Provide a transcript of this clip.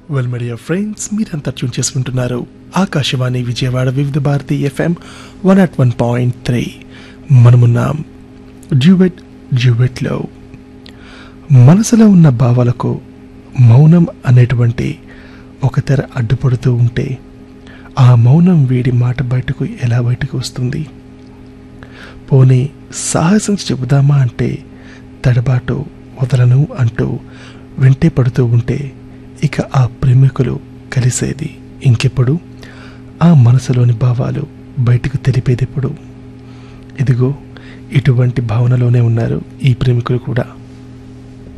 well media friends మీరంతా tune చేసుకుంటున్నారు Akashvani Vijayawada Vividh Bharati FM one nought one point three మనమున్నాం duet డ్యూవెట్లో మనసులో ఉన్న భావాలకు మౌనం అనేటువంటి ఒక తెర అడ్డుపడుతూ ఉంటే ఆ మౌనం వీడి మాట బయటకు ఎలా బయటకు వస్తుంది పోనీ సాహసించి చెబుదామా అంటే తడబాటు వదలను అంటూ వెంటే పడుతూ ఉంటే ఇక ఆ ప్రేమికులు కలిసేది ఇంకెప్పుడు ఆ మనసులోని భావాలు బయటకు తెలిపేదెప్పుడు ఇదిగో ఇటువంటి భావనలోనే ఉన్నారు ఈ ప్రేమికులు కూడా